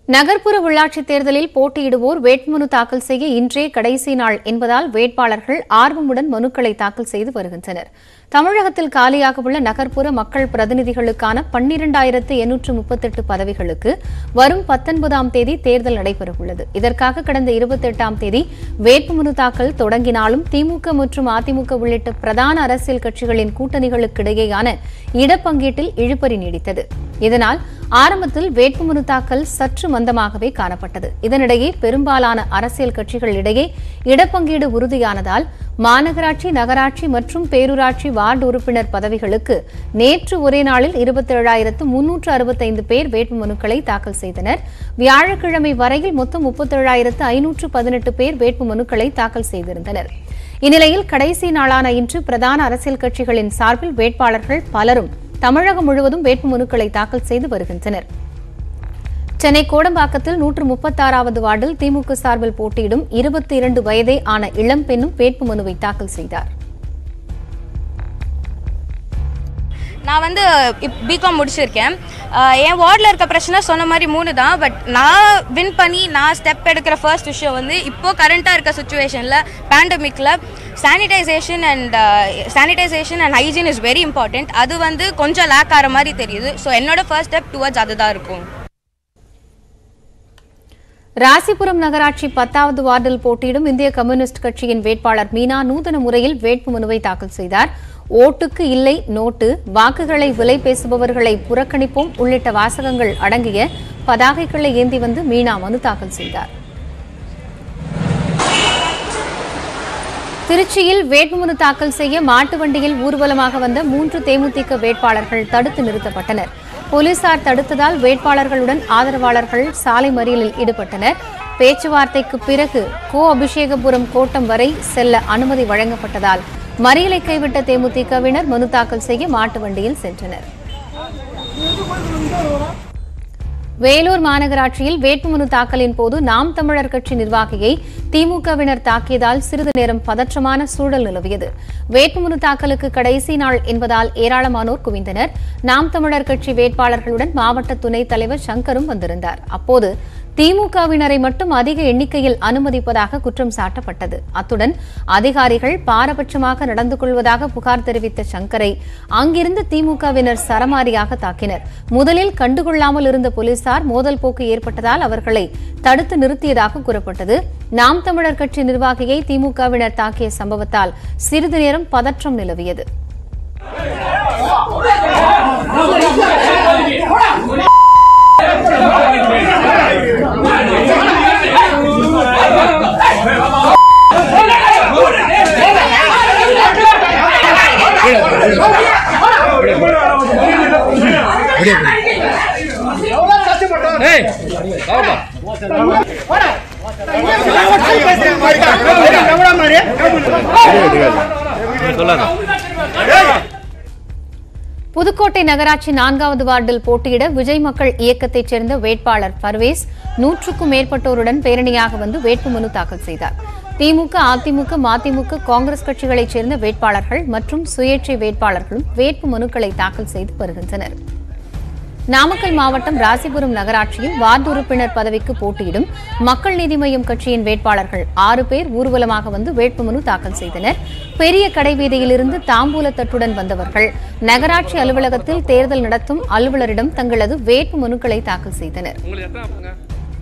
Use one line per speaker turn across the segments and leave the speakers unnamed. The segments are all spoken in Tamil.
நகர்ப்புற உள்ளாட்சித் தேர்தலில் போட்டியிடுவோர் வேட்புமனு தாக்கல் செய்ய இன்றே கடைசி நாள் என்பதால் வேட்பாளர்கள் ஆர்வமுடன் மனுக்களை தாக்கல் செய்து வருகின்றனர் தமிழகத்தில் காலியாக உள்ள நகர்ப்புற மக்கள் பிரதிநிதிகளுக்கான பன்னிரண்டாயிரத்து எண்ணூற்று முப்பத்தெட்டு பதவிகளுக்கு வரும் பத்தொன்பதாம் தேதி தேர்தல் நடைபெறவுள்ளது இதற்காக கடந்த இருபத்தெட்டாம் தேதி வேட்புமனு தாக்கல் தொடங்கினாலும் திமுக மற்றும் அதிமுக உள்ளிட்ட பிரதான அரசியல் கட்சிகளின் கூட்டணிகளுக்கிடையேயான இடப்பங்கீட்டில் இழுபறி நீடித்தது இதனால் ஆரம்பத்தில் வேட்புமனு தாக்கல் சற்று மந்தமாகவே காணப்பட்டது இதனிடையே பெரும்பாலான அரசியல் கட்சிகள் இடையே இடப்பங்கீடு உறுதியானதால் மாநகராட்சி நகராட்சி மற்றும் பேரூராட்சி வார்டு உறுப்பினர் பதவிகளுக்கு நேற்று ஒரே நாளில் இருபத்தேழாயிரத்து முன்னூற்று அறுபத்தைந்து பேர் வேட்புமனுக்களை தாக்கல் செய்தனர் வியாழக்கிழமை வரையில் மொத்தம் முப்பத்தேழாயிரத்து ஐநூற்று பதினெட்டு பேர் வேட்புமனுக்களை தாக்கல் செய்திருந்தனர் இந்நிலையில் கடைசி நாளான இன்று பிரதான அரசியல் கட்சிகளின் சார்பில் வேட்பாளர்கள் பலரும் தமிழகம் முழுவதும் வேட்புமனுக்களை தாக்கல் செய்து வருகின்றனர் சென்னை கோடம்பாக்கத்தில் நூற்று முப்பத்தாறாவது வார்டில் திமுக சார்பில் போட்டியிடும் இருபத்தி இரண்டு வயதே ஆன இளம் பெண்ணும் வேட்புமனுவை தாக்கல் செய்தார்
நான் வந்து பிகாம் முடிச்சிருக்கேன் அஹ் என் வார்டில் இருக்க பிரச்சனை சொன்ன மாதிரி மூணு தான் பட் நான் வின் பண்ணி நான் ஸ்டெப் எடுக்கிற ஃபர்ஸ்ட் விஷயம் வந்து இப்போ கரண்ட்டாக இருக்க சுச்சுவேஷனில் பேண்டமிக்கில் sanitisation and sanitisation and hygiene is very important அது வந்து கொஞ்சம் லேக் ஆகிற மாதிரி தெரியுது ஸோ என்னோட ஃபர்ஸ்ட் ஸ்டெப் டுவர்ட்ஸ் அதுதான் இருக்கும்
ராசிபுரம் நகராட்சி பத்தாவது வார்டில் போட்டியிடும் இந்திய கம்யூனிஸ்ட் கட்சியின் வேட்பாளர் மீனா நூதன முறையில் வேட்புமனுவை தாக்கல் செய்தார் ஓட்டுக்கு இல்லை நோட்டு வாக்குகளை விலை பேசுபவர்களை புறக்கணிப்போம் உள்ளிட்ட வாசகங்கள் அடங்கிய பதாகைகளை ஏந்தி வந்து மீனா மனு தாக்கல் செய்தார் திருச்சியில் வேட்புமனு தாக்கல் செய்ய மாட்டு வண்டியில் ஊர்வலமாக வந்த மூன்று தேமுதிக வேட்பாளர்கள் தடுத்து நிறுத்தப்பட்டனர் போலீசார் தடுத்ததால் வேட்பாளர்களுடன் ஆதரவாளர்கள் சாலை மறியலில் ஈடுபட்டனர் பேச்சுவார்த்தைக்கு பிறகு கோ அபிஷேகபுரம் கோட்டம் வரை செல்ல அனுமதி வழங்கப்பட்டதால் மறியலை கைவிட்ட தேமுதிகவினர் மனு தாக்கல் செய்ய மாட்டு வண்டியில் சென்றனர் வேலூர் மாநகராட்சியில் வேட்புமனு தாக்கலின் போது நாம் தமிழர் கட்சி நிர்வாகியை திமுகவினர் தாக்கியதால் சிறிது நேரம் பதற்றமான சூழல் நிலவியது வேட்புமனு தாக்கலுக்கு கடைசி நாள் என்பதால் ஏராளமானோர் குவிந்தனர் நாம் தமிழர் கட்சி வேட்பாளர்களுடன் மாவட்ட துணைத் தலைவர் சங்கரும் வந்திருந்தார் அப்போது திமுகவினரை மட்டும் அதிக எண்ணிக்கையில் அனுமதிப்பதாக குற்றம் சாட்டப்பட்டது அத்துடன் அதிகாரிகள் பாரபட்சமாக நடந்து கொள்வதாக புகார் தெரிவித்த சங்கரை அங்கிருந்து திமுகவினர் சரமாரியாக தாக்கினர் முதலில் கண்டுகொள்ளாமல் இருந்த போலீசார் மோதல் போக்கு ஏற்பட்டதால் அவர்களை தடுத்து நிறுத்தியதாக கூறப்பட்டது நாம் தமிழர் கட்சி நிர்வாகியை திமுகவினர் தாக்கிய சம்பவத்தால் சிறிது நேரம் பதற்றம் நிலவியது
ஏய் வாப்பா சொல்லாத
புதுக்கோட்டை நகராட்சி நான்காவது வார்டில் போட்டியிட விஜய் மக்கள் இயக்கத்தைச் சேர்ந்த வேட்பாளர் பர்வேஸ் நூற்றுக்கும் மேற்பட்டோருடன் பேரணியாக வந்து வேட்புமனு தாக்கல் செய்தார் திமுக அதிமுக மதிமுக காங்கிரஸ் கட்சிகளைச் சேர்ந்த வேட்பாளர்கள் மற்றும் சுயேட்சை வேட்பாளர்களும் வேட்பு மனுக்களை தாக்கல் செய்து வருகின்றனர் நாமக்கல் மாவட்டம் ராசிபுரம் நகராட்சியில் வார்டு உறுப்பினர் பதவிக்கு போட்டியிடும் மக்கள் நீதி மய்யம் கட்சியின் வேட்பாளர்கள் ஆறு பேர் ஊர்வலமாக வந்து வேட்புமனு தாக்கல் செய்தனர் பெரிய கடைவீதியிலிருந்து தாம்பூல தட்டுடன் வந்தவர்கள் நகராட்சி அலுவலகத்தில் தேர்தல் நடத்தும் அலுவலரிடம் தங்களது வேட்பு மனுக்களை தாக்கல் செய்தனர்
உங்களுக்கு எத்தனை பங்க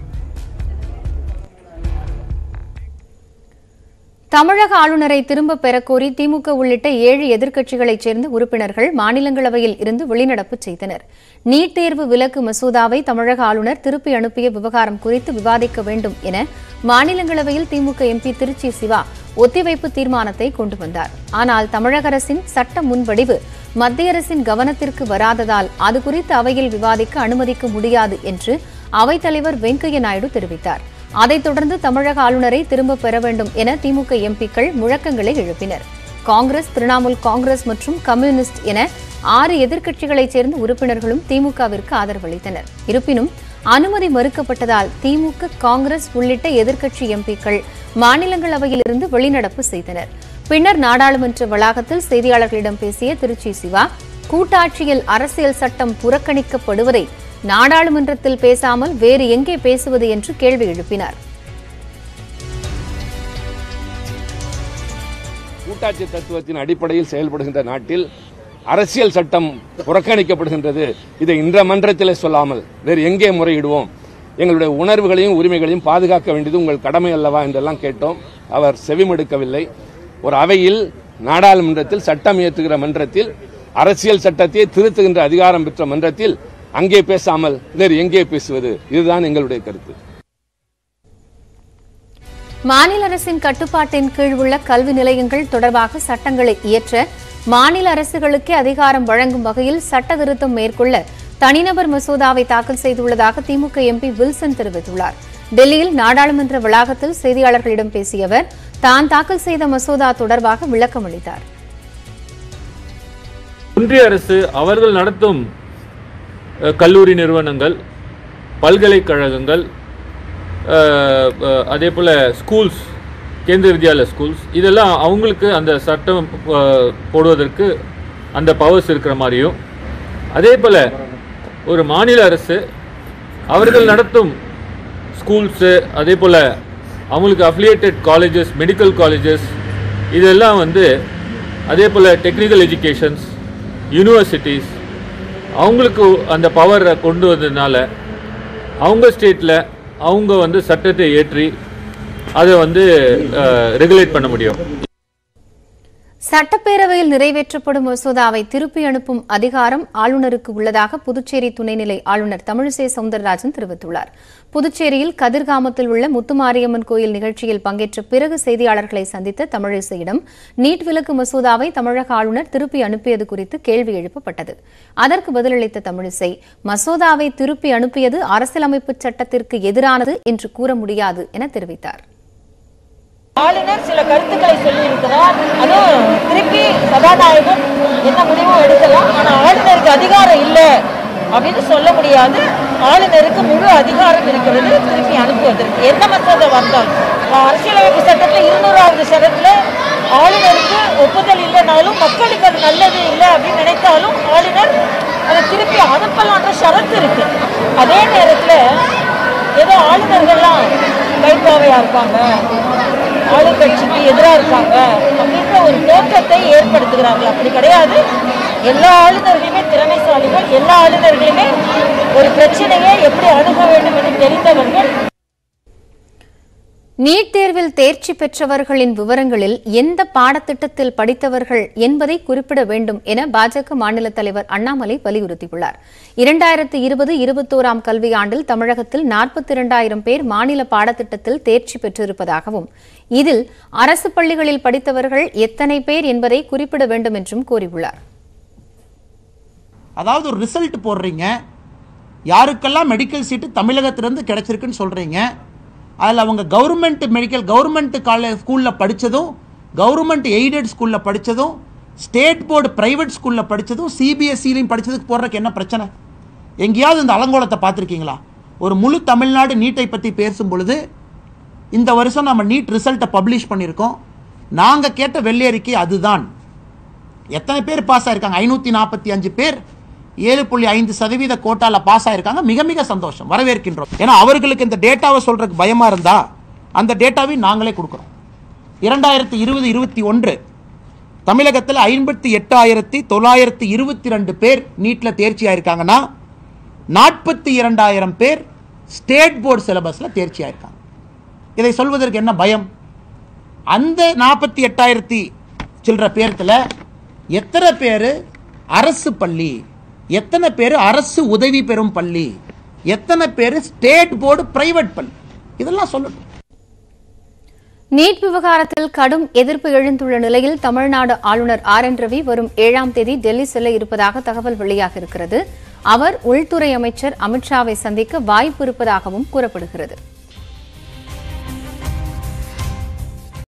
தமிழக ஆளுநரை திரும்பப் பெறக்கோரி திமுக உள்ளிட்ட ஏழு எதிர்க்கட்சிகளைச் சேர்ந்த உறுப்பினர்கள் மாநிலங்களவையில் இருந்து வெளிநடப்பு செய்தனர் நீட் தேர்வு விலக்கு மசோதாவை தமிழக ஆளுநர் திருப்பி அனுப்பிய விவகாரம் குறித்து விவாதிக்க வேண்டும் என மாநிலங்களவையில் திமுக எம்பி திருச்சி சிவா ஒத்திவைப்பு தீர்மானத்தை கொண்டு வந்தார் ஆனால் தமிழக அரசின் சட்ட முன்வடிவு மத்திய அரசின் கவனத்திற்கு வராததால் அது குறித்து அவையில் விவாதிக்க அனுமதிக்க முடியாது என்று அவைத்தலைவர் வெங்கையா நாயுடு தெரிவித்தார் அதைத் தொடர்ந்து தமிழக ஆளுநரை திரும்பப் பெற வேண்டும் என திமுக எம்பிக்கள் முழக்கங்களை எழுப்பினர் காங்கிரஸ் திரிணாமுல் காங்கிரஸ் மற்றும் கம்யூனிஸ்ட் என ஆறு எதிர்க்கட்சிகளைச் சேர்ந்த உறுப்பினர்களும் திமுகவிற்கு ஆதரவளித்தனர் இருப்பினும் அனுமதி மறுக்கப்பட்டதால் திமுக காங்கிரஸ் உள்ளிட்ட எதிர்க்கட்சி எம்பிக்கள் மாநிலங்களவையிலிருந்து வெளிநடப்பு செய்தனர் பின்னர் நாடாளுமன்ற வளாகத்தில் செய்தியாளர்களிடம் பேசிய திருச்சி சிவா கூட்டாட்சியில் அரசியல் சட்டம் புறக்கணிக்கப்படுவதை நாடாளுமன்றத்தில் பேசாமல் வேறு எங்கே பேசுவது என்று கேள்வி எழுப்பினார்
கூட்டாட்சி தத்துவத்தின் அடிப்படையில் செயல்படுகின்ற நாட்டில் அரசியல் சட்டம் புறக்கணிக்கப்படுகின்றது இதை இன்ற மன்றத்திலே சொல்லாமல் வேறு எங்கே முறையிடுவோம் எங்களுடைய உணர்வுகளையும் உரிமைகளையும் பாதுகாக்க வேண்டியது உங்கள் கடமை அல்லவா என்றெல்லாம் கேட்டோம் அவர் செவிமடுக்கவில்லை ஒரு அவையில் நாடாளுமன்றத்தில் சட்டம் இயற்றுகிற மன்றத்தில் அரசியல் சட்டத்தை திருத்துகின்ற அதிகாரம் பெற்ற மன்றத்தில் அங்கே பேசாமல் வேறு எங்கே பேசுவது இதுதான் எங்களுடைய கருத்து
மாநில அரசின் கட்டுப்பாட்டின் கீழ் உள்ள கல்வி நிலையங்கள் தொடர்பாக சட்டங்களை இயற்ற மாநில அரசுகளுக்கே அதிகாரம் வழங்கும் வகையில் சட்ட திருத்தம் மேற்கொள்ள தனிநபர் மசோதாவை தாக்கல் செய்துள்ளதாக திமுக எம்பி வில்சன் தெரிவித்துள்ளார் டெல்லியில் நாடாளுமன்ற வளாகத்தில் செய்தியாளர்களிடம் பேசிய அவர் தான் தாக்கல் செய்த மசோதா தொடர்பாக விளக்கம் அளித்தார்
ஒன்றிய அரசு அவர்கள் நடத்தும் அஹ், கல்லூரி நிறுவனங்கள் பல்கலைக்கழகங்கள் அஹ், அஹ், அதே போல் ஸ்கூல்ஸ் கேந்திர வித்யாலய ஸ்கூல்ஸ் இதெல்லாம் அவங்களுக்கு அந்த சட்டம் அஹ், போடுவதற்கு அந்த பவர்ஸ் இருக்கிற மாதிரியும் அதே போல் ஒரு மாநில அரசு அவர்கள் நடத்தும் ஸ்கூல்ஸு அதே போல் அவங்களுக்கு அஃபிலியேட்டட் காலேஜஸ் மெடிக்கல் காலேஜஸ் இதெல்லாம் வந்து அதே போல் டெக்னிக்கல் எஜுகேஷன்ஸ் யூனிவர்சிட்டிஸ் அவங்களுக்கு அந்த பவரை கொண்டு வந்ததுனால அவங்க ஸ்டேட்டில் அவங்க வந்து சட்டத்தை ஏற்றி அதை வந்து ரெகுலேட் பண்ண முடியும்
சட்டப்பேரவையில் நிறைவேற்றப்படும் மசோதாவை திருப்பி அனுப்பும் அதிகாரம் ஆளுநருக்கு உள்ளதாக புதுச்சேரி துணைநிலை ஆளுநர் தமிழிசை சவுந்தரராஜன் தெரிவித்துள்ளார் புதுச்சேரியில் கதிர்காமத்தில் உள்ள முத்துமாரியம்மன் கோயில் நிகழ்ச்சியில் பங்கேற்ற பிறகு செய்தியாளர்களை சந்தித்த தமிழிசையிடம் நீட் விலக்கு மசோதாவை தமிழக ஆளுநர் திருப்பி அனுப்பியது குறித்து கேள்வி எழுப்பப்பட்டது அதற்கு பதிலளித்த தமிழிசை மசோதாவை திருப்பி அனுப்பியது அரசியலமைப்பு சட்டத்திற்கு எதிரானது என்று கூற முடியாது என தெரிவித்தார்
ஆளுநர் சில கருத்துக்களை சொல்லியிருக்கிறார் அதுவும் திருப்பி சபாநாயகர் என்ன முடிவும் எடுக்கலாம் ஆனா ஆளுநருக்கு அதிகாரம் இல்லை அப்படின்னு சொல்ல முடியாது ஆளுநருக்கு முழு அதிகாரம் இருக்கிறது திருப்பி அனுப்புவதற்கு எந்த மசோதா வந்தாலும் இப்ப அரசியலமைப்பு சட்டத்துல இருநூறாவது சட்டத்துல ஆளுநருக்கு ஒப்புதல் இல்லைனாலும் மக்களுக்கு அது நல்லது இல்லை அப்படின்னு நினைத்தாலும் ஆளுநர் அதை திருப்பி அனுப்பலான்ற ஷரத்து இருக்கு அதே நேரத்துல ஏதோ ஆளுநர்கள்லாம் கைப்பாவையா இருப்பாங்க ஆளுங்கட்சிக்கு எதிராக இருக்காங்க அப்படின்ற ஒரு தோற்றத்தை ஏற்படுத்துகிறார்கள் அப்படி கிடையாது எல்லா ஆளுநர்களுமே திறமைசாலிகள் எல்லா ஆளுநர்களுமே ஒரு பிரச்சனையை எப்படி அணுக வேண்டும் என்று தெரிந்தவர்கள்
நீட் தேர்வில் தேர்ச்சி பெற்றவர்களின் விவரங்களில் எந்த பாடத்திட்டத்தில் படித்தவர்கள் என்பதை குறிப்பிட வேண்டும் என பாஜக மாநில தலைவர் அண்ணாமலை வலியுறுத்தியுள்ளார் இரண்டாயிரத்து இருபது இருபத்தோராம் கல்வியாண்டில் தமிழகத்தில் நாற்பத்தி இரண்டாயிரம் பேர் மாநில பாடத்திட்டத்தில் தேர்ச்சி பெற்றிருப்பதாகவும் இதில் அரசு பள்ளிகளில் படித்தவர்கள் எத்தனை பேர் என்பதை குறிப்பிட வேண்டும் என்றும் கூறியுள்ளார்
அதாவது ஒரு ரிசல்ட் போடுறீங்க யாருக்கெல்லாம் மெடிக்கல் சீட்டு தமிழகத்திலேருந்து கிடைச்சிருக்குன்னு சொல்கிறீங்க அதில் அவங்க கவர்மெண்ட் மெடிக்கல் கவர்மெண்ட் காலேஜ் ஸ்கூலில் படித்ததும் கவர்மெண்ட் எய்டட் ஸ்கூலில் படித்ததும் ஸ்டேட் போர்டு பிரைவேட் ஸ்கூலில் படித்ததும் சிபிஎஸ்சிலையும் படித்ததுக்கு போடுறதுக்கு என்ன பிரச்சனை எங்கேயாவது இந்த அலங்கோலத்தை பார்த்துருக்கீங்களா ஒரு முழு தமிழ்நாடு நீட்டை பற்றி பேசும் பொழுது இந்த வருஷம் நம்ம நீட் ரிசல்ட்டை பப்ளிஷ் பண்ணியிருக்கோம் நாங்கள் கேட்ட வெள்ளையறிக்கை அதுதான் எத்தனை பேர் பாஸ் ஆயிருக்காங்க ஐநூற்றி நாற்பத்தி அஞ்சு பேர் ஏழு புள்ளி ஐந்து சதவீத கோட்டால பாஸ் ஆயிருக்காங்க மிக மிக சந்தோஷம் வரவேற்கின்றோம் ஏன்னா அவர்களுக்கு இந்த டேட்டாவை சொல்றதுக்கு பயமா இருந்தா அந்த டேட்டாவை நாங்களே கொடுக்குறோம் இரண்டாயிரத்தி இருபது இருபத்தி ஒன்று தமிழகத்தில் ஐம்பத்தி எட்டாயிரத்தி தொள்ளாயிரத்தி இருபத்தி ரெண்டு பேர் நீட்டில் தேர்ச்சி ஆயிருக்காங்கன்னா நாற்பத்தி இரண்டாயிரம் பேர் ஸ்டேட் போர்டு சிலபஸில் தேர்ச்சி ஆயிருக்காங்க இதை சொல்வதற்கு என்ன பயம் அந்த நாற்பத்தி எட்டாயிரத்தி சில்லற பேர்த்தில் எத்தனை பேர் அரசு பள்ளி எத்தனை பேர் அரசு உதவி பெறும் பள்ளி எத்தனை பேர் ஸ்டேட் போர்டு பிரைவேட் பள்ளி இதெல்லாம் சொல்லட்டும்
நீட் விவகாரத்தில் கடும் எதிர்ப்பு எழுந்துள்ள நிலையில் தமிழ்நாடு ஆளுநர் ஆர் என் ரவி வரும் ஏழாம் தேதி டெல்லி செல்ல இருப்பதாக தகவல் வெளியாக இருக்கிறது அவர் உள்துறை அமைச்சர் அமித்ஷாவை சந்திக்க வாய்ப்பு இருப்பதாகவும் கூறப்படுகிறது